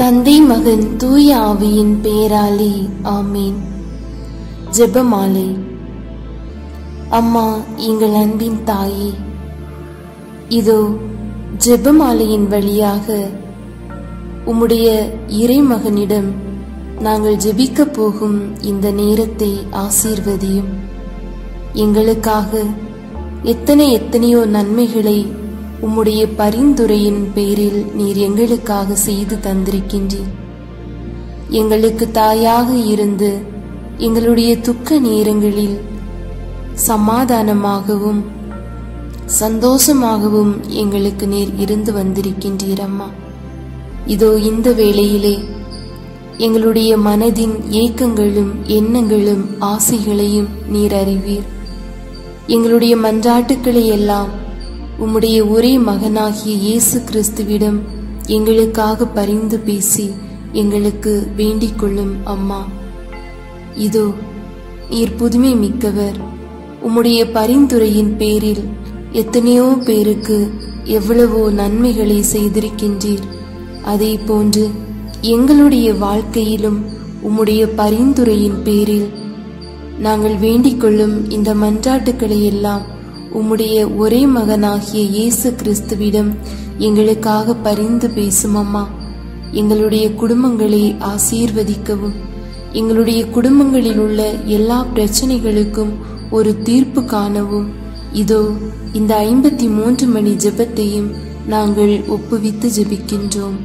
தந்தை மகன் தூய ஆவியின் பெயராலே ஆமீன் ஜெபமாலை அம்மா எங்கள் அன்பின் தாயே இதோ ஜெபமாலையின் வழியாக உம்முடைய இறைமகனிடம் நாங்கள் ஜெபிக்கப் போகும் இந்த நேரத்தை ஆசீர்வதியும் எங்களுக்காக எத்தனை எத்தனையோ நன்மைகளை உம்முடைய பரிந்துரையின் பேரில் நீர் எங்களுக்காக செய்து தந்திருக்கின்றீர் எங்களுக்கு தாயாக இருந்து எங்களுடைய துக்க நேரங்களில் சமாதானமாகவும் சந்தோஷமாகவும் எங்களுக்கு நீர் இருந்து வந்திருக்கின்றீர் அம்மா இதோ இந்த வேளையிலே எங்களுடைய மனதின் ஏக்கங்களும் எண்ணங்களும் ஆசைகளையும் நீர் அறிவீர் எங்களுடைய மன்றாட்டுக்களை எல்லாம் உம்முடைய ஒரே மகனாகிய இயேசு கிறிஸ்துவிடம் எங்களுக்காக பரிந்து பேசி எங்களுக்கு வேண்டிக் கொள்ளும் அம்மா இதோ நீர் புதுமை மிக்கவர் உம்முடைய பரிந்துரையின் பேரில் எத்தனையோ பேருக்கு எவ்வளவோ நன்மைகளை செய்திருக்கின்றீர் அதே போன்று எங்களுடைய வாழ்க்கையிலும் உம்முடைய பரிந்துரையின் பேரில் நாங்கள் வேண்டிக் கொள்ளும் இந்த மன்றாட்டுக்களை எல்லாம் உம்முடைய ஒரே மகனாகிய இயேசு கிறிஸ்துவிடம் எங்களுக்காக பரிந்து பேசும் அம்மா எங்களுடைய குடும்பங்களை ஆசீர்வதிக்கவும் எங்களுடைய குடும்பங்களில் உள்ள எல்லா பிரச்சனைகளுக்கும் ஒரு தீர்ப்பு காணவும் இதோ இந்த ஐம்பத்தி மூன்று மணி ஜெபத்தையும் நாங்கள் ஒப்புவித்து ஜெபிக்கின்றோம்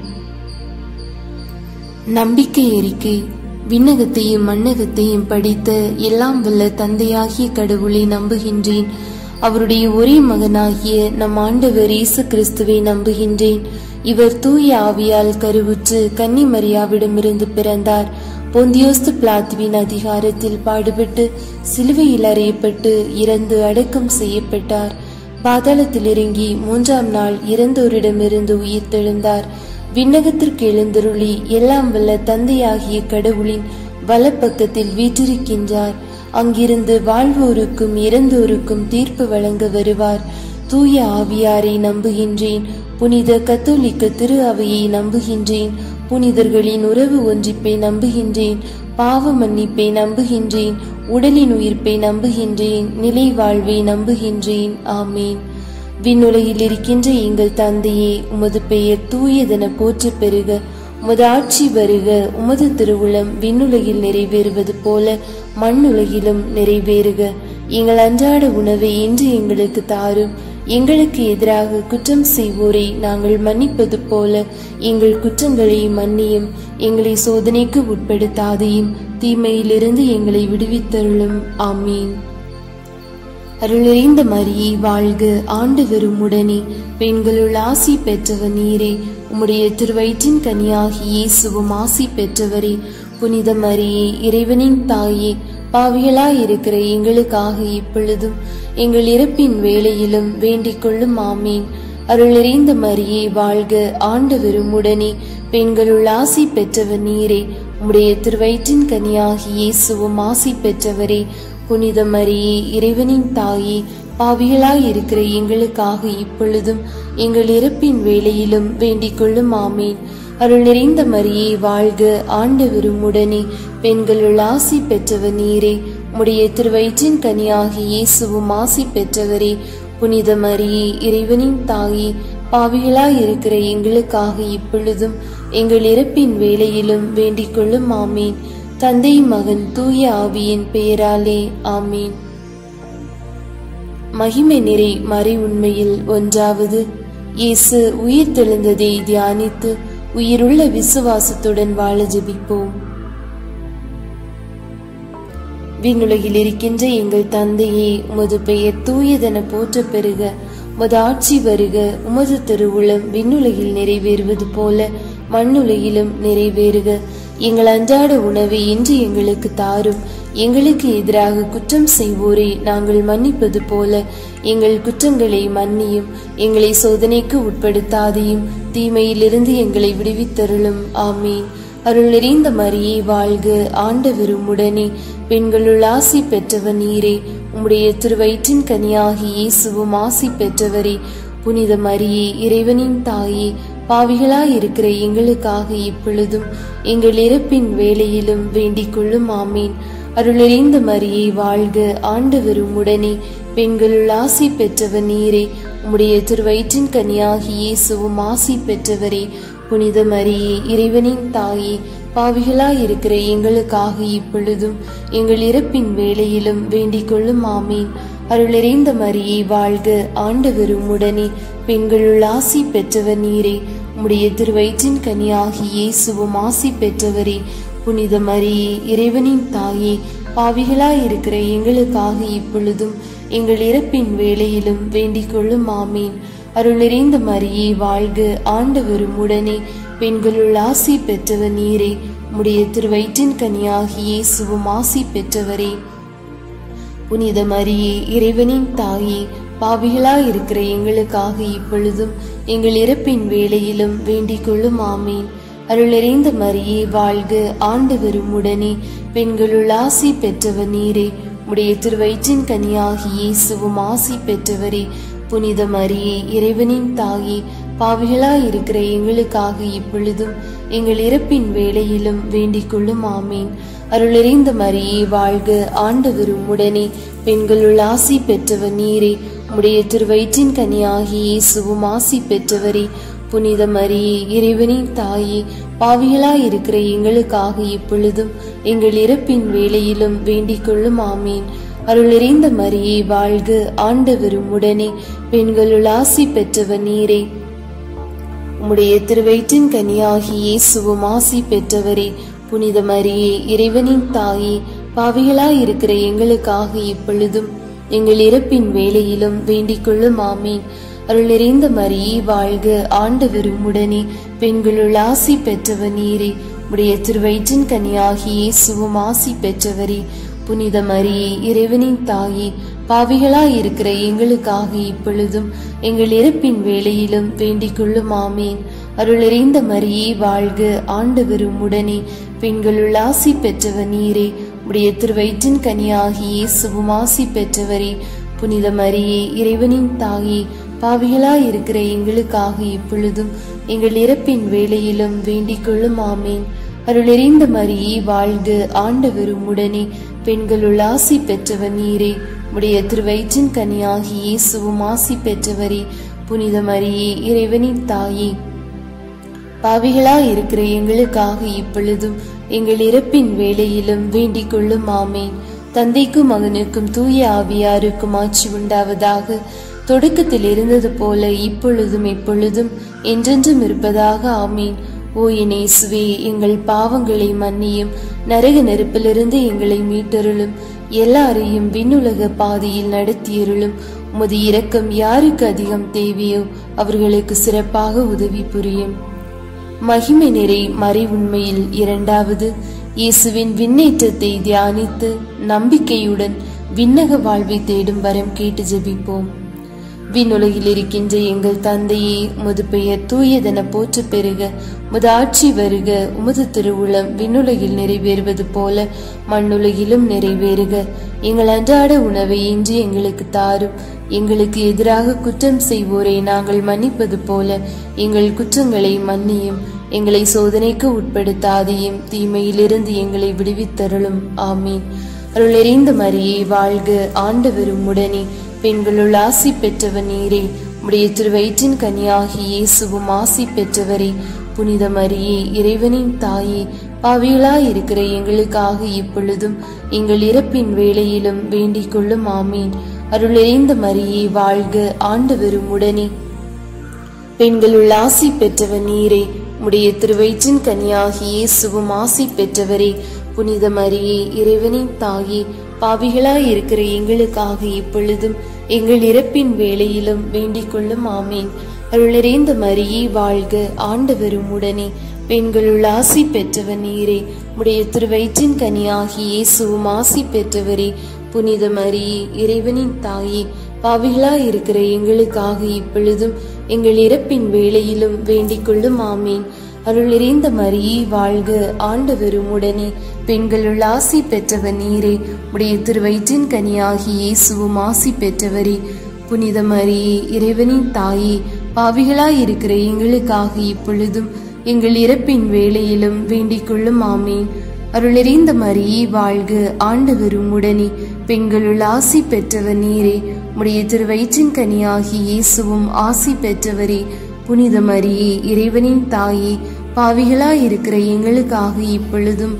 நம்பிக்கை அறிக்கை விண்ணகத்தையும் மண்ணகத்தையும் படித்த எல்லாம் வல்ல தந்தையாகிய கடவுளை நம்புகின்றேன் அவருடைய ஒரே மகனாகிய நம் ஆண்டவர் இயேசு கிறிஸ்துவை நம்புகின்றேன் இவர் தூய ஆவியால் கருவுற்று கன்னி மரியாவிடமிருந்து பிறந்தார் பொந்தியோஸ்து பிளாத்துவின் அதிகாரத்தில் பாடுபட்டு சிலுவையில் அறையப்பட்டு இறந்து அடக்கம் செய்யப்பட்டார் பாதாளத்தில் இறங்கி மூன்றாம் நாள் இறந்தோரிடமிருந்து உயிர் தெழுந்தார் விண்ணகத்திற்கு எழுந்தருளி எல்லாம் வல்ல தந்தையாகிய கடவுளின் வலப்பக்கத்தில் வீற்றிருக்கின்றார் அங்கிருந்து வாழ்வோருக்கும் இறந்தோருக்கும் தீர்ப்பு வழங்க வருவார் தூய ஆவியாரை நம்புகின்றேன் புனித கத்தோலிக்க திரு அவையை நம்புகின்றேன் புனிதர்களின் உறவு ஒன்றிப்பை நம்புகின்றேன் பாவ மன்னிப்பை நம்புகின்றேன் உடலின் உயிர்ப்பை நம்புகின்றேன் நிலை வாழ்வை நம்புகின்றேன் ஆமேன் விண்ணுலகில் இருக்கின்ற எங்கள் தந்தையே உமது பெயர் தூயதென போற்று பெறுக உமது ஆட்சி வருக உமது திருவுளம் விண்ணுலகில் நிறைவேறுவது போல மண்ணுலகிலும் நிறைவேறுக எங்கள் அன்றாட உணவை இன்று எங்களுக்கு தாரும் எங்களுக்கு எதிராக குற்றம் செய்வோரை நாங்கள் மன்னிப்பது போல எங்கள் குற்றங்களை மன்னியும் எங்களை சோதனைக்கு உட்படுத்தாதையும் தீமையிலிருந்து எங்களை விடுவித்தருளும் ஆமீன் அருளிறைந்த மரியே வாழ்க ஆண்டவரும் உடனே பெண்களுள் ஆசி பெற்றவர் நீரே உம்முடைய திருவயிற்றின் கனியாகி இயேசுவும் ஆசி பெற்றவரே புனித மரியே இறைவனின் தாயே பாவிகளாய் இருக்கிற எங்களுக்காக இப்பொழுதும் எங்கள் இறப்பின் வேளையிலும் வேண்டிக் கொள்ளும் ஆமீன் அருளிறைந்த மரியே வாழ்க ஆண்டவரும் உடனே பெண்களுள் ஆசி பெற்றவர் நீரே உம்முடைய திருவயிற்றின் கனியாகி இயேசுவும் ஆசி பெற்றவரே புனித மரியே இறைவனின் தாயே பாவிகளாய் இருக்கிற எங்களுக்காக இப்பொழுதும் எங்கள் இறப்பின் வேளையிலும் வேண்டிக் கொள்ளும் ஆமீன் அருள் நிறைந்த மரியே வாழ்க ஆண்டவரும் உடனே பெண்களுள் ஆசி பெற்றவர் நீரே உடைய திருவயிற்றின் கனியாகி இயேசுவும் ஆசி பெற்றவரே புனித மரியே இறைவனின் தாயே பாவிகளாய் இருக்கிற எங்களுக்காக இப்பொழுதும் எங்கள் இறப்பின் வேளையிலும் வேண்டிக் கொள்ளும் ஆமீன் தந்தை மகன் தூய ஆவியின் பெயராலே ஆமீன் மகிமை நிறை மறை உண்மையில் ஒன்றாவது இயேசு உயிர் தெழுந்ததை தியானித்து உயிருள்ள விசுவாசத்துடன் வாழ ஜெபிப்போம் விண்ணுலகில் இருக்கின்ற எங்கள் தந்தையே உமது பெயர் தூயதென போற்ற பெறுக உமது ஆட்சி வருக உமது திருவுளம் விண்ணுலகில் நிறைவேறுவது போல மண்ணுலகிலும் நிறைவேறுக எங்கள் அன்றாட உணவை இன்று எங்களுக்கு தாரும் எங்களுக்கு எதிராக குற்றம் செய்வோரை நாங்கள் மன்னிப்பது போல எங்கள் குற்றங்களை மன்னியும் எங்களை சோதனைக்கு உட்படுத்தாதையும் தீமையிலிருந்து எங்களை விடுவித்தருளும் ஆமீன் அருள் நிறைந்த மரியே வாழ்க ஆண்டவரும் உடனே பெண்களுள் ஆசி பெற்றவர் நீரே உம்முடைய திருவயிற்றின் கனியாகி இயேசுவும் ஆசி பெற்றவரே புனித மரியே இறைவனின் தாயே பாவிகளாயிருக்கிற எங்களுக்காக இப்பொழுதும் எங்கள் இறப்பின் வேளையிலும் வேண்டிக் கொள்ளும் ஆமீன் அருளறிந்த மரியை வாழ்க ஆண்டவர் உடனே பெண்களுள் ஆசி பெற்றவர் நீரே உம்முடைய திருவயிற்றின் கனியாகி இயேசுவும் ஆசி பெற்றவரே புனித மரியே இறைவனின் தாயே பாவிகளாயிருக்கிற எங்களுக்காக இப்பொழுதும் எங்கள் இறப்பின் வேளையிலும் வேண்டிக் கொள்ளும் ஆமீன் அருளறிந்த மரியை வாழ்க ஆண்டவரும் உடனே பெண்களுள் ஆசி பெற்றவர் நீரே உம்முடைய திருவயிற்றின் கனியாகி இயேசுவும் ஆசி பெற்றவரே புனித மரியே இறைவனின் தாயே பாவிகளாயிருக்கிற எங்களுக்காக இப்பொழுதும் எங்கள் இறப்பின் வேளையிலும் வேண்டிக் கொள்ளும் ஆமீன் அருளறிந்த மரியே வாழ்க ஆண்டவரும் உடனே பெண்களுள் ஆசி பெற்றவர் நீரே உம்முடைய திருவயிற்றின் கனியாகி இயேசுவும் ஆசி பெற்றவரே புனித மரியே இறைவனின் தாயே பாவிகளாயிருக்கிற எங்களுக்காக இப்பொழுதும் எங்கள் இறப்பின் வேளையிலும் வேண்டிக் கொள்ளும் ஆமீன் அருளறிந்த மரியே வாழ்க ஆண்டவரும் உடனே பெண்களுள் ஆசி பெற்றவர் நீரே உடைய திருவயிற்றின் கனியாகி இயேசுவும் ஆசி பெற்றவரே புனித மரியே இறைவனின் தாயே பாவிகளாயிருக்கிற எங்களுக்காக இப்பொழுதும் எங்கள் இறப்பின் வேளையிலும் வேண்டிக் கொள்ளும் ஆமீன் அருளறிந்த மரியே வாழ்க ஆண்டவரும் உடனே பெண்களுள் ஆசி பெற்றவர் நீரே உடைய திருவயிற்றின் கனியாகி இயேசுவும் ஆசி பெற்றவரே புனித மரியே இறைவனின் தாயே பாவிகளாயிருக்கிற எங்களுக்காக இப்பொழுதும் எங்கள் இறப்பின் வேளையிலும் வேண்டிக் கொள்ளும் ஆமீன் அருளறிந்த மரியே வாழ்க ஆண்டவரும் உடனே பெண்களுள் ஆசி பெற்றவர் நீரே உம்முடைய திருவயிற்றின் கனியாகி இயேசுவும் ஆசி பெற்றவரே புனித மரியே இறைவனின் தாயே பாவிகளாயிருக்கிற எங்களுக்காக இப்பொழுதும் எங்கள் இறப்பின் வேளையிலும் வேண்டிக் கொள்ளும் ஆமீன் அருள் நிறைந்த மரியே வாழ்க ஆண்டவரும் உடனே பெண்களுள் ஆசி பெற்றவர் நீரே உடைய திருவயிற்றின் கனியாகி இயேசுவும் ஆசி பெற்றவரே புனித மரியே இறைவனின் தாயே பாவிகளாயிருக்கிற எங்களுக்காக இப்பொழுதும் எங்கள் இறப்பின் வேளையிலும் வேண்டிக் கொள்ளும் ஆமீன் அருளறிந்த மரியே வாழ்க ஆண்டவரும் உடனே பெண்களுள் ஆசி பெற்றவர் நீரே உடைய திருவயிற்றின் கனியாகி இயேசுவும் ஆசி பெற்றவரே புனித மரியே இறைவனின் தாயே பாவிகளாயிருக்கிற எங்களுக்காக இப்பொழுதும் எங்கள் இறப்பின் வேளையிலும் வேண்டிக் கொள்ளும் ஆமேன் அருளெறிந்த மரியே வாழ்க ஆண்டவரும் உடனே பெண்களுள் ஆசி பெற்றவர் நீரே உடைய திருவயிற்றின் கனியாகி இயேசுவும் ஆசி பெற்றவரே புனித மரியே இறைவனின் தாயே பாவிகளாயிருக்கிற எங்களுக்காக இப்பொழுதும் எங்கள் இறப்பின் வேளையிலும் வேண்டிக் கொள்ளும் ஆமேன் தந்தைக்கும் மகனுக்கும் தூய ஆவியாருக்கும் ஆட்சி உண்டாவதாக தொடக்கத்தில் இருந்தது போல இப்பொழுதும் எப்பொழுதும் என்றென்றும் இருப்பதாக ஆமீன் ஓ என் இயேசுவே எங்கள் பாவங்களை மன்னியும் நரக நெருப்பிலிருந்து எங்களை மீட்டருளும் எல்லாரையும் விண்ணுலக பாதையில் நடத்தியருளும் உமது இரக்கம் யாருக்கு அதிகம் தேவையோ அவர்களுக்கு சிறப்பாக உதவி புரியும் மகிமை நிறை மறை உண்மையில் இரண்டாவது இயேசுவின் விண்ணேற்றத்தை தியானித்து நம்பிக்கையுடன் விண்ணக வாழ்வை தேடும் வரம் கேட்டு ஜெபிப்போம் விண்ணுலகில் இருக்கின்ற எங்கள் தந்தையே உமது பெயர் தூயதென போற்று பெறுக உமது ஆட்சி வருக உமது திருவுளம் விண்ணுலகில் நிறைவேறுவது போல மண்ணுலகிலும் நிறைவேறுக எங்கள் அன்றாட உணவை இன்று எங்களுக்கு தாரும் எங்களுக்கு எதிராக குற்றம் செய்வோரை நாங்கள் மன்னிப்பது போல எங்கள் குற்றங்களை மன்னியும் எங்களை சோதனைக்கு உட்படுத்தாதையும் தீமையிலிருந்து எங்களை விடுவித்தருளும் ஆமீன் அருளெறிந்த மரியே வாழ்க ஆண்டவரும் உடனே பெண்களுள் ஆசி பெற்றவர் நீரே உடைய திருவயிற்றின் கனியாகி இயேசுவும் ஆசி பெற்றவரே புனித மரியே இறைவனின் தாயே பாவிகளாயிருக்கிற எங்களுக்காக இப்பொழுதும் எங்கள் இறப்பின் வேளையிலும் வேண்டிக் கொள்ளும் ஆமீன் அருளெறிந்த மரியே வாழ்க ஆண்டவரும் உடனே பெண்களுள் ஆசி பெற்றவர் நீரே உடைய திருவயிற்றின் கனியாகி இயேசுவும் ஆசி பெற்றவரே புனித மரியே இறைவனின் தாயே பாவிகளாய் இருக்கிற எங்களுக்காக இப்பொழுதும் எங்கள் இறப்பின் வேளையிலும் வேண்டிக் கொள்ளும் ஆமேன் அருளறிந்த மரியே வாழ்க ஆண்டவரும் உடனே பெண்களுள் ஆசி பெற்றவர் நீரே உடைய திருவயிற்றின் கனியாகி இயேசுவும் ஆசி பெற்றவரே புனித மரியே இறைவனின் தாயே பாவிகளாய் இருக்கிற எங்களுக்காக இப்பொழுதும் எங்கள் இறப்பின் வேளையிலும் வேண்டிக் கொள்ளும் ஆமேன் அருள் நிறைந்த மரியே வாழ்க ஆண்டவரும் உடனே பெண்களுள் ஆசி பெற்றவர் நீரே உடைய திருவயிற்றின் கனியாகி இயேசுவும் ஆசி பெற்றவரே புனித மரியே இறைவனின் தாயே பாவிகளாயிருக்கிற எங்களுக்காக இப்பொழுதும் எங்கள் இறப்பின் வேளையிலும் வேண்டிக் கொள்ளும் ஆமேன் அருளறிந்த மரியே வாழ்க ஆண்டவரும் உடனே பெண்களுள் ஆசி பெற்றவர் நீரே உடைய திருவயிற்றின் கனியாகி இயேசுவும் ஆசி பெற்றவரே புனித மரியே இறைவனின் தாயே பாவிகளாயிருக்கிற எங்களுக்காக இப்பொழுதும்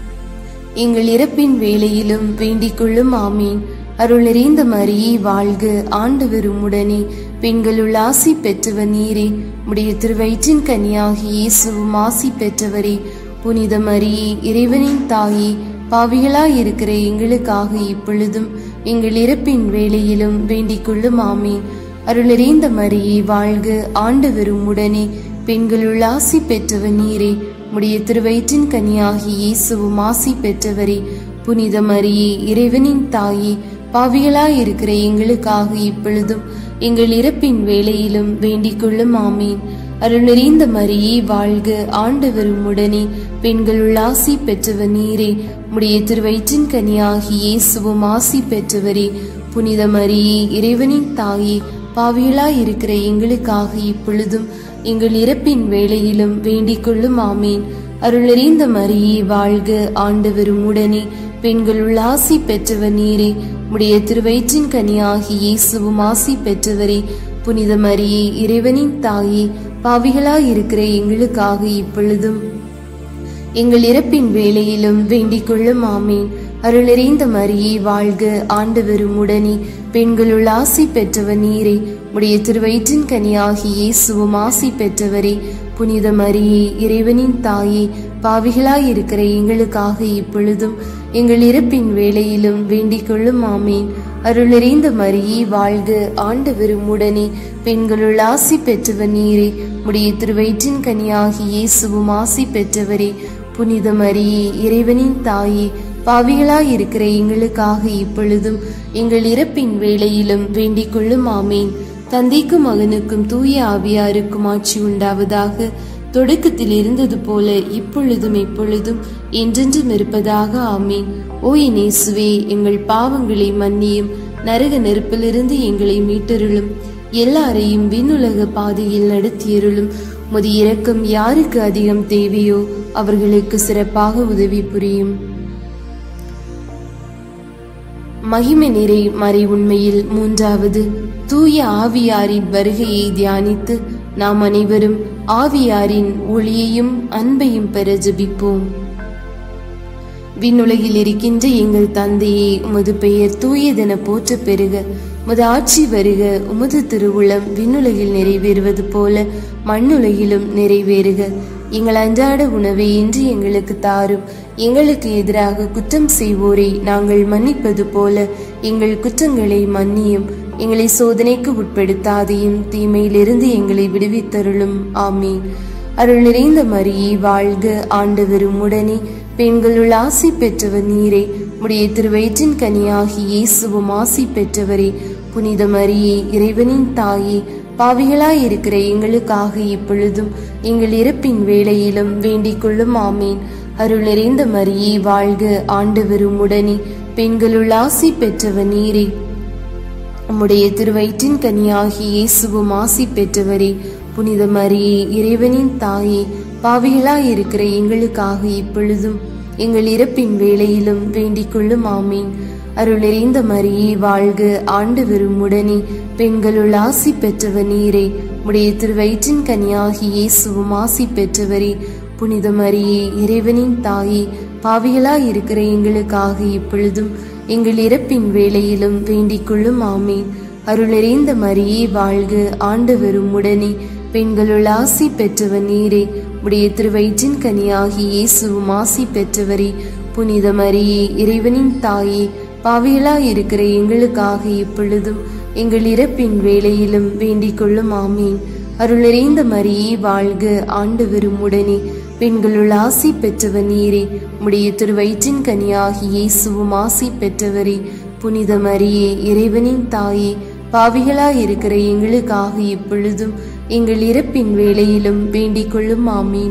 எங்கள் இறப்பின் வேளையிலும் வேண்டிக் கொள்ளும் ஆமீன் அருளறிந்த மரியே வாழ்க ஆண்டவரும் உடனே பெண்களுள் ஆசி பெற்றவர் நீரே உடைய திருவயிற்றின் கனியாகி இயேசுவும் ஆசி பெற்றவரே புனித மரியே இறைவனின் தாயே பாவிகளாயிருக்கிற எங்களுக்காக இப்பொழுதும் எங்கள் இறப்பின் வேளையிலும் வேண்டிக் கொள்ளும் ஆமீன் அருளறிந்த மரியே வாழ்க ஆண்டவரும் உடனே பெண்களுள் ஆசி பெற்றவர் நீரே உடைய திருவயிற்றின் கனியாகி இயேசுவும் ஆசி பெற்றவரே புனித மரியே இறைவனின் தாயே பாவிகளாயிருக்கிற எங்களுக்காக இப்பொழுதும் எங்கள் இறப்பின் வேளையிலும் வேண்டிக் கொள்ளும் ஆமீன் அருள் நிறைந்த மரியே வாழ்க ஆண்டவரும் உடனே பெண்களுள் ஆசி பெற்றவர் நீரே உடைய திருவயிற்றின் கனியாகி இயேசுவும் ஆசி பெற்றவரே புனித மரியே இறைவனின் தாயே பாவிகளாயிருக்கிற எங்களுக்காக இப்பொழுதும் எங்கள் இறப்பின் வேளையிலும் வேண்டிக் கொள்ளும் ஆமீன் அருளறிந்த மரியே வாழ்க ஆண்டவரும் உடனே பெண்களுள் ஆசி பெற்றவர் நீரே உடைய திருவயிற்றின் கனியாகி இயேசுவும் ஆசி பெற்றவரே புனித மரியே இறைவனின் தாயே பாவிகளாயிருக்கிற எங்களுக்காக இப்பொழுதும் எங்கள் இறப்பின் வேளையிலும் வேண்டிக் கொள்ளும் ஆமீன் அருளறிந்த மரியே வாழ்க ஆண்டவரும் உடனே பெண்களுள் ஆசி பெற்றவர் நீரே உடைய திருவயிற்றின் கனியாகி இயேசுவும் ஆசி பெற்றவரே புனித மரியே இறைவனின் தாயே பாவிகளாயிருக்கிற எங்களுக்காக இப்பொழுதும் எங்கள் இறப்பின் வேளையிலும் வேண்டிக் கொள்ளும் ஆமீன் அருளறிந்த மரியே வாழ்க ஆண்டவரும் உடனே பெண்களுள் ஆசி பெற்றவர் நீரே உடைய திருவயிற்றின் கனியாகி இயேசுவும் ஆசி பெற்றவரே புனித மரியே இறைவனின் தாயே பாவிகளாயிருக்கிற எங்களுக்காக இப்பொழுதும் எங்கள் இறப்பின் வேளையிலும் வேண்டிக் கொள்ளும் ஆமீன் தந்தைக்கும் மகனுக்கும் தூய ஆவியாருக்கும் ஆட்சி உண்டாவதாக தொடக்கத்தில் இருந்தது போல இப்பொழுதும் எப்பொழுதும் என்றென்றும் இருப்பதாக ஆமீன் ஓ இயேசுவே எங்கள் பாவங்களை மன்னியும் நரக நெருப்பிலிருந்து எங்களை மீட்டருளும் எல்லாரையும் விண்ணுலக பாதையில் நடத்தியருளும் முது இரக்கம் யாருக்கு அதிகம் தேவையோ அவர்களுக்கு சிறப்பாக உதவி புரியும் மகிமை நிறை மறை உண்மையில் மூன்றாவது தூய ஆவியாரின் வருகையை தியானித்து நாம் அனைவரும் ஆவியாரின் ஒளியையும் அன்பையும் பெற ஜெபிப்போம் விண்ணுலகில் இருக்கின்ற எங்கள் தந்தையே உமது பெயர் தூயதென போற்ற பெறுக உமது ஆட்சி வருக உமது திருவுளம் விண்ணுலகில் நிறைவேறுவது போல மண்ணுலகிலும் நிறைவேறுக எங்கள் அன்றாட உணவை இன்று எங்களுக்கு தாரும் எங்களுக்கு எதிராக குற்றம் செய்வோரை நாங்கள் மன்னிப்பது போல எங்கள் குற்றங்களை மன்னியும் எங்களை சோதனைக்கு உட்படுத்தாதையும் தீமையிலிருந்து எங்களை விடுவித்தருளும் ஆமீன் அருள் நிறைந்த மரியே வாழ்க ஆண்டவரும் உடனே பெண்களுள் ஆசி பெற்றவர் நீரே உடைய திருவயிற்றின் கனியாகி இயேசுவும் ஆசி பெற்றவரே புனித மரியே இறைவனின் தாயே பாவிகளாயிருக்கிற எங்களுக்காக இப்பொழுதும் எங்கள் இறப்பின் வேளையிலும் வேண்டிக் கொள்ளும் ஆமீன் அருள் நிறைந்த மரியே வாழ்க ஆண்டவரும் உடனே பெண்களுள் ஆசி பெற்றவர் நீரே உம்முடைய திருவயிற்றின் கனியாகி இயேசுவும் ஆசி பெற்றவரே புனித மரியே இறைவனின் தாயே பாவிகளாயிருக்கிற எங்களுக்காக இப்பொழுதும் எங்கள் இறப்பின் வேளையிலும் வேண்டிக் கொள்ளும் ஆமீன் அருள் நிறைந்த மரியே வாழ்க ஆண்டவரும் உடனே பெண்களுள் ஆசி பெற்றவர் நீரே உடைய திருவயிற்றின் கனியாகி இயேசுவும் ஆசி பெற்றவரே புனித மரியே இறைவனின் தாயே பாவிகளாயிருக்கிற எங்களுக்காக இப்பொழுதும் எங்கள் இறப்பின் வேளையிலும் வேண்டிக் கொள்ளும் ஆமீன் அருள் நிறைந்த மரியே வாழ்க ஆண்டவரும் உடனே பெண்களுள் ஆசி பெற்றவர் நீரே உடைய திருவயிற்றின் கனியாகி இயேசுவும் ஆசி பெற்றவரே புனித மரியே இறைவனின் தாயே பாவிகளாயிருக்கிற எங்களுக்காக இப்பொழுதும் எங்கள் இறப்பின் வேளையிலும் வேண்டிக் கொள்ளும் ஆமீன் அருள் நிறைந்த மரியே வாழ்க ஆண்டவரும் உடனே பெண்களுள் ஆசி பெற்றவர் நீரே உடைய திருவயிற்றின் கனியாகி இயேசுவும் ஆசி பெற்றவரே புனித மரியே இறைவனின் தாயே பாவிகளாயிருக்கிற எங்களுக்காக இப்பொழுதும் எங்கள் இறப்பின் வேளையிலும் வேண்டிக் கொள்ளும் ஆமீன்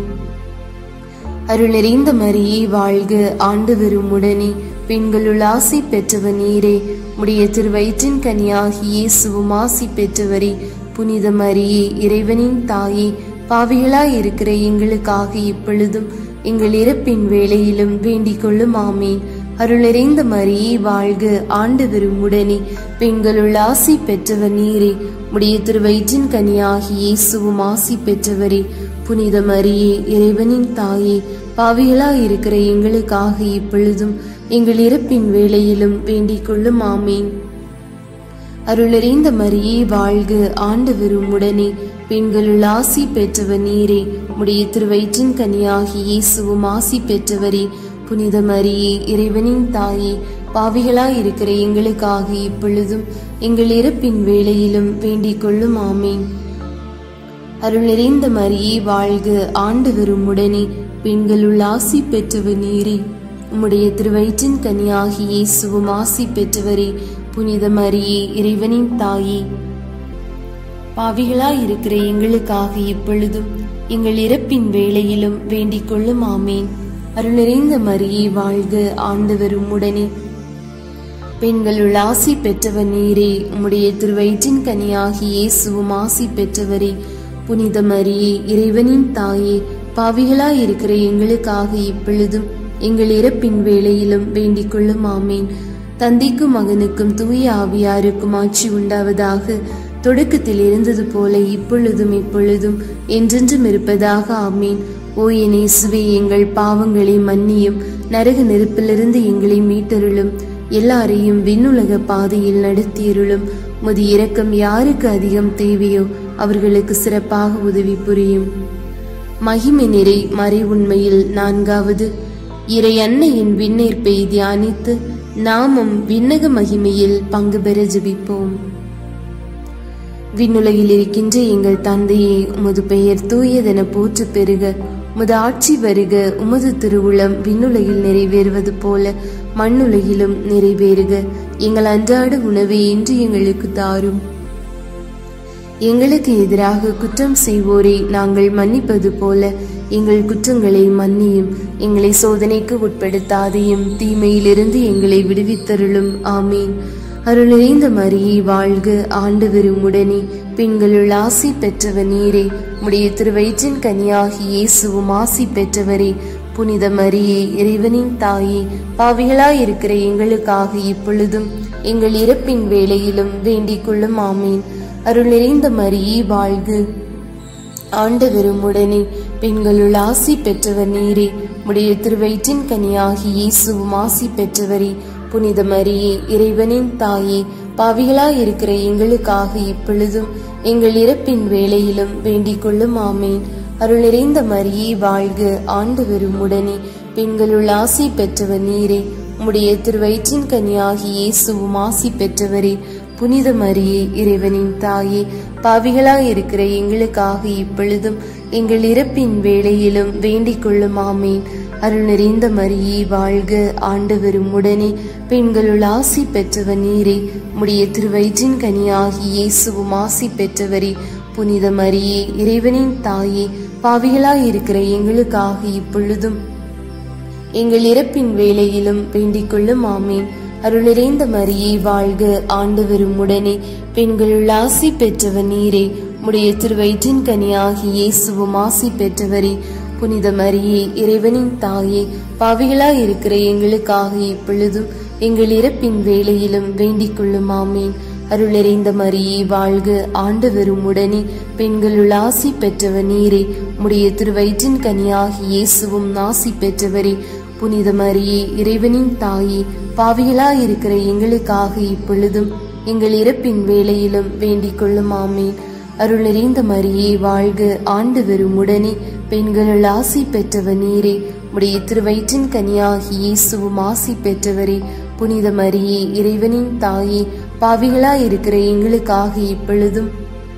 அருள் நிறைந்த மரியே வாழ்க ஆண்டவரும் உடனே பெண்களுள் ஆசி பெற்றவர் நீரே உடைய திருவயிற்றின் கனியாகி இயேசுவும் ஆசி பெற்றவரே புனித மரியே இறைவனின் தாயே பாவிகளாய் இருக்கிற எங்களுக்காக இப்பொழுதும் எங்கள் இறப்பின் வேளையிலும் வேண்டிக் கொள்ளும் ஆமேன் அருளிறைந்த மரியே வாழ்க ஆண்டவர் உடனே பெண்களுள் ஆசி பெற்றவர் நீரே உடைய திருவயிற்றின் கனியாகி இயேசுவும் ஆசி பெற்றவரே புனித மரியே இறைவனின் தாயே பாவிகளாய் இருக்கிற எங்களுக்காக இப்பொழுதும் எங்கள் இறப்பின் வேளையிலும் வேண்டிக் கொள்ளும் ஆமேன் அருளறிந்த மரியே வாழ்க ஆண்டவர் உடனே பெண்களுள் ஆசி பெற்றவர் நீரே உடைய திருவயிற்றின் கனியாகி இயேசுவும் ஆசி பெற்றவரே புனித மரியே இறைவனின் தாயே பாவிகளாய் இருக்கிற எங்களுக்காக இப்பொழுதும் எங்கள் இறப்பின் வேளையிலும் வேண்டிக் கொள்ளும் ஆமேன் அருள் நிறைந்த மரியே வாழ்க ஆண்டவர் உடனே பெண்களுள் ஆசி பெற்றவர் நீரே உம்முடைய திருவயிற்றின் கனியாகி இயேசுவும் ஆசி பெற்றவரே புனித மரியே இறைவனின் தாயே பாவிகளாய் இருக்கிற எங்களுக்காக இப்பொழுதும் எங்கள் இறப்பின் வேளையிலும் வேண்டிக் கொள்ளும் ஆமேன் அருள் நிறைந்த மரியே வாழ்க ஆண்டவர் உம்முடனே பெண்களுள் ஆசி பெற்றவர் நீரே உம்முடைய திருவயிற்றின் கனியாகி இயேசுவும் ஆசி பெற்றவரே புனித மரியே இறைவனின் தாயே பாவிகளாய் இருக்கிற எங்களுக்காக இப்பொழுதும் எங்கள் இறப்பின் வேளையிலும் வேண்டிக் கொள்ளும் ஆமேன் தந்தைக்கும் மகனுக்கும் தூய ஆவியாருக்கும் ஆட்சி உண்டாவதாக தொடக்கத்தில் இருந்தது போல இப்பொழுதும் இப்பொழுதும் என்றென்றும் இருப்பதாக ஆமேன் ஓ என் இயேசுவே எங்கள் பாவங்களை மன்னியும் நரக நெருப்பிலிருந்து எங்களை மீட்டருளும் எல்லாரையும் விண்ணுலக பாதையில் நடத்தியருளும் முது இரக்கம் யாருக்கு அதிகம் தேவையோ அவர்களுக்கு சிறப்பாக உதவி புரியும் மகிமை நிறை மறை உண்மையில் நான்காவது இறை அன்னையின் விண்ணேற்பை தியானித்து நாமும் விண்ணக மகிமையில் பங்கு பெற ஜெபிப்போம் விண்ணுலகில் இருக்கின்ற எங்கள் தந்தையே உமது பெயர் தூயதென போற்று பெறுக உமது ஆட்சி வருக உமது திருவுளம் விண்ணுலகில் நிறைவேறுவது போல மண்ணுலகிலும் நிறைவேறுக எங்கள் அன்றாட உணவை இன்று எங்களுக்கு தாரும் எங்களுக்கு எதிராக குற்றம் செய்வோரை நாங்கள் மன்னிப்பது போல எங்கள் குற்றங்களை மன்னியும் எங்களை சோதனைக்கு உட்படுத்தாதையும் தீமையிலிருந்து எங்களை விடுவித்தருளும் ஆமீன் அருள் நிறைந்த மரியே வாழ்க ஆண்டவர் உடனே பெண்களுள் ஆசி பெற்றவர் நீரே உடைய திருவயிற்றின் கனியாகி இயேசுவும் ஆசி பெற்றவரே புனித மரியே இறைவனின் தாயே பாவிகளாய் இருக்கிற எங்களுக்காக இப்பொழுதும் எங்கள் இறப்பின் வேளையிலும் வேண்டிக் கொள்ளும் ஆமீன் அருள் நிறைந்த மரியே வாழ்க ஆண்டவரும் உடனே பெண்களுள் ஆசி பெற்றவர் நீரே உடைய திருவயிற்றின் கனியாகி இயேசுவும் ஆசி பெற்றவரே புனித மரியே இறைவனின் தாயே பாவிகளாய் இருக்கிற எங்களுக்காக இப்பொழுதும் எங்கள் இறப்பின் வேளையிலும் வேண்டிக் கொள்ளும் ஆமேன் அருள் நிறைந்த மரியே வாழ்க ஆண்டவரும் உடனே பெண்களுள் ஆசி பெற்றவர் நீரே உம்முடைய திருவயிற்றின் கனியாகி இயேசுவும் ஆசி பெற்றவரே புனித மரியே இறைவனின் தாயே பாவிகளாய் இருக்கிற எங்களுக்காக இப்பொழுதும் எங்கள் இறப்பின் வேளையிலும் வேண்டிக் கொள்ளும் ஆமேன் அருள் நிறைந்த மரியே வாழ்க ஆண்டவரும் உடனே பெண்களுள் ஆசி பெற்றவர் நீரே உடைய திருவயிற்றின் கனியாகி இயேசுவும் ஆசி பெற்றவரே புனித மரியே இறைவனின் தாயே பாவிகளாய் இருக்கிற எங்களுக்காக இப்பொழுதும் எங்கள் இறப்பின் வேளையிலும் வேண்டிக் கொள்ளும் ஆமேன் அருள் நிறைந்த மரியே வாழ்க ஆண்டவரும் உடனே பெண்களுள் ஆசி பெற்றவர் நீரே உடைய திருவயிற்றின் கனியாகி இயேசுவும் ஆசி பெற்றவரே புனித மரியே இறைவனின் தாயே பாவிகளாய் இருக்கிற எங்களுக்காக இப்பொழுதும் எங்கள் இறப்பின் வேளையிலும் வேண்டிக் கொள்ளும் ஆமேன் அருள் நிறைந்த மரியே வாழ்க ஆண்டவரும் உடனே பெண்களுள் ஆசி பெற்றவர் நீரே உடைய திருவயிற்றின் கனியாகி இயேசுவும் ஆசி பெற்றவரே புனித மரியே இறைவனின் தாயே பாவிகளாய் இருக்கிற எங்களுக்காக இப்பொழுதும் எங்கள் இறப்பின் வேளையிலும் வேண்டிக் கொள்ளும் ஆமேன் அருள் நிறைந்த மரியே வாழ்க ஆண்டவரும் உடனே பெண்களுள் ஆசி பெற்றவர் நீரே உடைய திருவயிற்றின் கனியாகி இயேசுவும் ஆசி பெற்றவரே புனித மரியே இறைவனின் தாயே பாவிகளாய் இருக்கிற எங்களுக்காக இப்பொழுதும்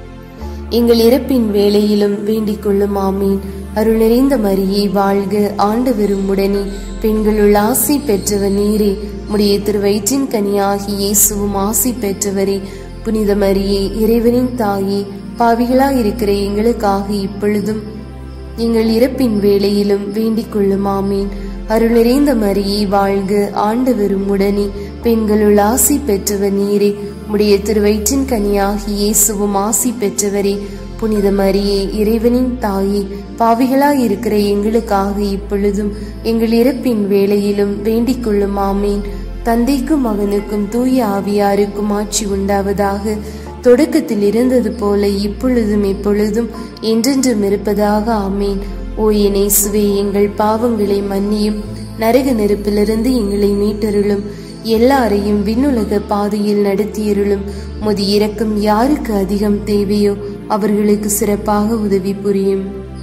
எங்கள் இறப்பின் வேளையிலும் வேண்டிக் கொள்ளும் ஆமீன் அருள் நிறைந்த மரியே வாழ்க ஆண்டவரும் உடனே பெண்களுள் ஆசி பெற்றவர் நீரே உடைய திருவயிற்றின் கனியாகி இயேசுவும் ஆசி பெற்றவரே புனித மரியே இறைவனின் தாயே பாவிகளாய் இருக்கிற எங்களுக்காக இப்பொழுதும் எங்கள் இறப்பின் வேளையிலும் வேண்டிக் கொள்ளும் ஆமீன் அருள் நிறைந்த மரியே வாழ்க ஆண்டவரும் உடனே பெண்களுள் ஆசி பெற்றவர் நீரே உடைய திருவயிற்றின் கனியாகி இயேசுவும் ஆசி பெற்றவரே புனித மரியே இறைவனின் தாயே பாவிகளாய் இருக்கிற எங்களுக்காக இப்பொழுதும் எங்கள் இறப்பின் வேளையிலும் வேண்டிக் கொள்ளும் ஆமீன் தந்தைக்கும் மகனுக்கும் தூய ஆவியாருக்கும் ஆட்சி உண்டாவதாக தொடக்கத்தில் இருந்தது போல இப்பொழுதும் எப்பொழுதும் என்றென்றும் இருப்பதாக ஆமீன் ஓ இயேசுவே எங்கள் பாவங்களை மன்னியும் நரக நெருப்பிலிருந்து எங்களை மீட்டருளும் எல்லாரையும் விண்ணுலக பாதையில் நடத்தியருளும் முதி இறக்கம் யாருக்கு அதிகம் தேவையோ அவர்களுக்கு சிறப்பாக உதவி புரியும்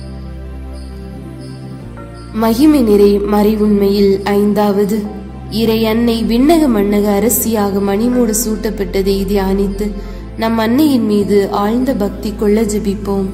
மகிமை நிறை மறைவுண்மையில் ஐந்தாவது இறை அன்னை விண்ணக மன்னக அரசியாக மணிமூடு சூட்டப்பட்டதை தியானித்து நம் அன்னையின் மீது ஆழ்ந்த பக்தி கொள்ள ஜெபிப்போம்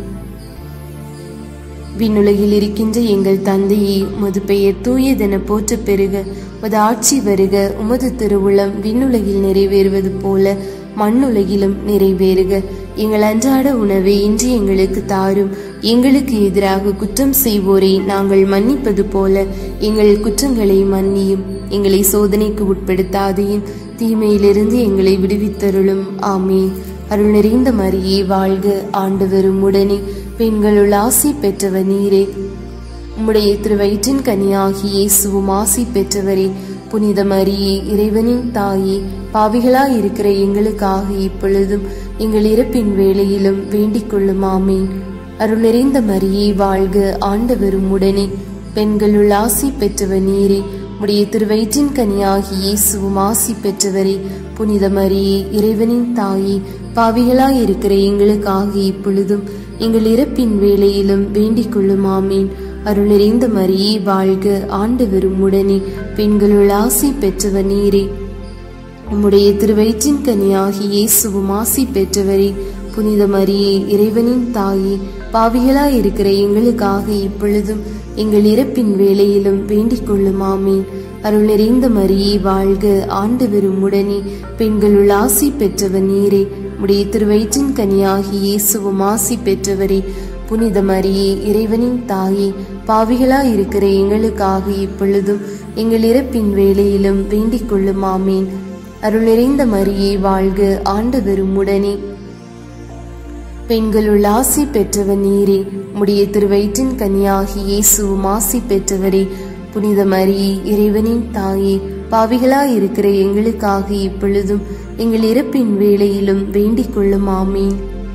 விண்ணுலகில் இருக்கின்ற எங்கள் தந்தையே உமது பெயர் தூயதென போற்ற பெருக உமது ஆட்சி வருக உமது திருவுளம் விண்ணுலகில் நிறைவேறுவது போல மண்ணுலகிலும் நிறைவேறுக எங்கள் அன்றாட உணவை இன்று எங்களுக்கு தாரும் எங்களுக்கு எதிராக குற்றம் செய்வோரை நாங்கள் மன்னிப்பது போல எங்கள் குற்றங்களை மன்னியும் எங்களை சோதனைக்கு உட்படுத்தாதையும் தீமையிலிருந்து எங்களை விடுவித்தருளும் ஆமீன் அருள் நிறைந்த மரியே வாழ்க ஆண்டவரும் உடனே பெண்களுள் ஆசி பெற்றவர் நீரே உம்முடைய திருவயிற்றின் கனியாகி இயேசுவும் ஆசி பெற்றவரே புனித மரியே இறைவனின் தாயே பாவிகளாய் இருக்கிற எங்களுக்காக இப்பொழுதும் எங்கள் இறப்பின் வேளையிலும் வேண்டிக் கொள்ளும் ஆமீன் அருள் நிறைந்த மரியே வாழ்க ஆண்டவரும் உடனே பெண்களுள் ஆசி பெற்றவர் நீரே உடைய திருவயிற்றின் கனியாகி இயேசுவும் ஆசி பெற்றவரே புனித மரியே இறைவனின் தாயே பாவிகளாய் இருக்கிற எங்களுக்காக இப்பொழுதும் எங்கள் இறப்பின் வேளையிலும் வேண்டிக் கொள்ளும் ஆமீன் அருள் நிறைந்த மரியே வாழ்க ஆண்டவரும் உடனே பெண்களுள் ஆசி பெற்றவர் நீரே உம்முடைய திருவயிற்றின் கனியாகி இயேசுவும் ஆசி பெற்றவரே புனித மரியே இறைவனின் தாயே பாவிகளாய் இருக்கிற எங்களுக்காக இப்பொழுதும் எங்கள் இறப்பின் வேளையிலும் வேண்டிக் கொள்ளும் ஆமீன் அருள் நிறைந்த மரியே வாழ்க ஆண்டவரும் உடனே பெண்களுள் ஆசி பெற்றவர் நீரே உடைய திருவயிற்றின் கனியாகி இயேசுவும் ஆசி பெற்றவரே புனித மரியே இறைவனின் தாயே பாவிகளாய் இருக்கிற எங்களுக்காக இப்பொழுதும் எங்கள் இறப்பின் வேளையிலும் வேண்டிக் கொள்ளும் ஆமீன் அருள் நிறைந்த மரியே வாழ்க ஆண்டவரும் உடனே பெண்களுள் ஆசி பெற்றவர் நீரே உடைய திருவயிற்றின் கனியாகி இயேசுவும் ஆசி பெற்றவரே புனித மரியே இறைவனின் தாயே பாவிகளாய் இருக்கிற எங்களுக்காக இப்பொழுதும் எங்கள் இறப்பின் வேளையிலும் வேண்டிக் கொள்ளும் ஆமீன்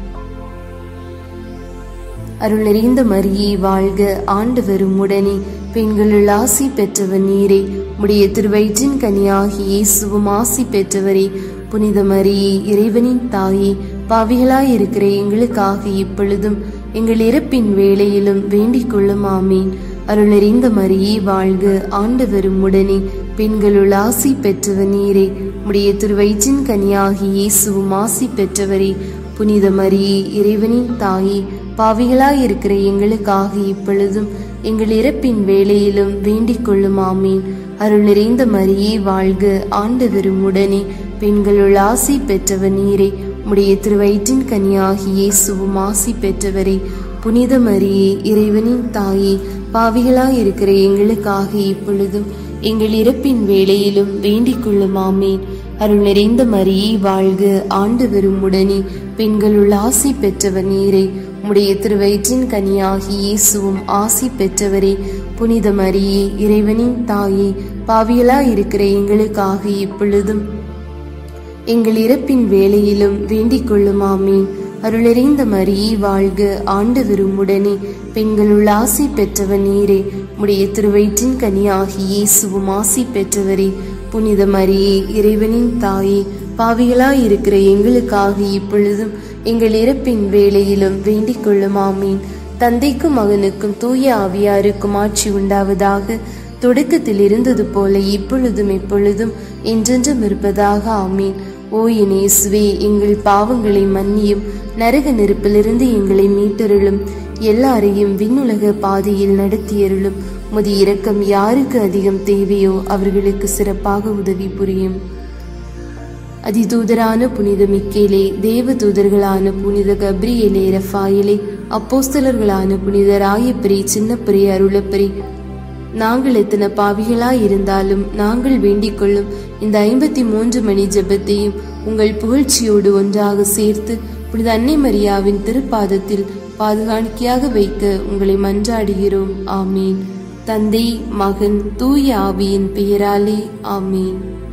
அருள் நிறைந்த மரியே வாழ்க ஆண்டவரும் உடனே பெண்களுள் ஆசி பெற்றவர் நீரே உடைய திருவயிற்றின் கனியாகி இயேசுவும் ஆசி பெற்றவரே புனித மரியே இறைவனின் தாயே பாவிகளாய் இருக்கிற எங்களுக்காக இப்பொழுதும் எங்கள் இறப்பின் வேளையிலும் வேண்டிக் கொள்ளும் ஆமீன் அருள் நிறைந்த மரியே வாழ்க ஆண்டவரும் உடனே பெண்களுள் ஆசி பெற்றவர் நீரே உடைய திருவயிற்றின் கனியாகி இயேசுவும் ஆசி பெற்றவரே புனித மரியே இறைவனின் தாயே பாவிகளாய் இருக்கிற எங்களுக்காக இப்பொழுதும் எங்கள் இறப்பின் வேளையிலும் வேண்டிக் கொள்ளும் ஆமீன் அருள் நிறைந்த மரியே வாழ்க ஆண்டவரும் உடனே பெண்களுள் ஆசி பெற்றவர் நீரே உடைய திருவயிற்றின் கனியாகி இயேசுவும் ஆசி பெற்றவரே புனித மரியே இறைவனின் தாயே பாவிகளாய் இருக்கிற எங்களுக்காக இப்பொழுதும் எங்கள் இறப்பின் வேளையிலும் வேண்டிக் கொள்ளும் ஆமீன் அருள் நிறைந்த மரியே வாழ்க ஆண்டவரும் உடனே பெண்களுள் ஆசி பெற்றவர் நீரே உடைய திருவயிற்றின் கனியாகி இயேசுவும் ஆசி பெற்றவரே புனித மரியே இறைவனின் தாயே பாவியலாய் இருக்கிற எங்களுக்காக இப்பொழுதும் எங்கள் இறப்பின் வேளையிலும் வேண்டிக் கொள்ளும் ஆமீன் அருளறிந்த மரியே வாழ்க ஆண்டவரும் உடனே பெண்களுள் ஆசி பெற்றவர் நீரே உடைய திருவயிற்றின் கனியாகி இயேசுவும் ஆசி பெற்றவரே புனித மரியே இறைவனின் தாயே பாவிகளாய் இருக்கிற எங்களுக்காக இப்பொழுதும் எங்கள் இறப்பின் வேளையிலும் வேண்டிக் கொள்ளும் ஆமீன் தந்தைக்கும் மகனுக்கும் தூய ஆவியாருக்கும் ஆட்சி உண்டாவதாக தொடக்கத்தில் இருந்தது போல இப்பொழுதும் எப்பொழுதும் என்றென்றும் இருப்பதாக ஆமீன் ஓ என் இயேசுவே எங்கள் பாவங்களை மன்னியும் நரக நெருப்பிலிருந்து எங்களை மீட்டருளும் எல்லாரையும் விண்ணுலக பாதையில் நடத்தியருளும் முதி இரக்கம் யாருக்கு அதிகம் தேவையோ அவர்களுக்கு சிறப்பாக உதவி புரியும் அதிதூதரான புனித மிக்கேலே தேவ தூதர்களான புனித கப்ரியேலே ரஃபாயிலே அப்போஸ்தலர்களான புனித ராயப்பரி சின்னப்பரி அருளப்பரி நாங்கள் எத்தனை பாவிகளாய் இருந்தாலும் நாங்கள் வேண்டிக் கொள்ளும் இந்த ஐம்பத்தி மூன்று மணி ஜெபத்தையும் உங்கள் புகழ்ச்சியோடு ஒன்றாக சேர்த்து புனித அன்னை மரியாவின் திருப்பாதத்தில் பாதுகாணிக்கையாக வைக்க உங்களை மன்றாடுகிறோம் ஆமீன் தந்தை மகன் தூய ஆவியின் பெயராலே ஆமீன்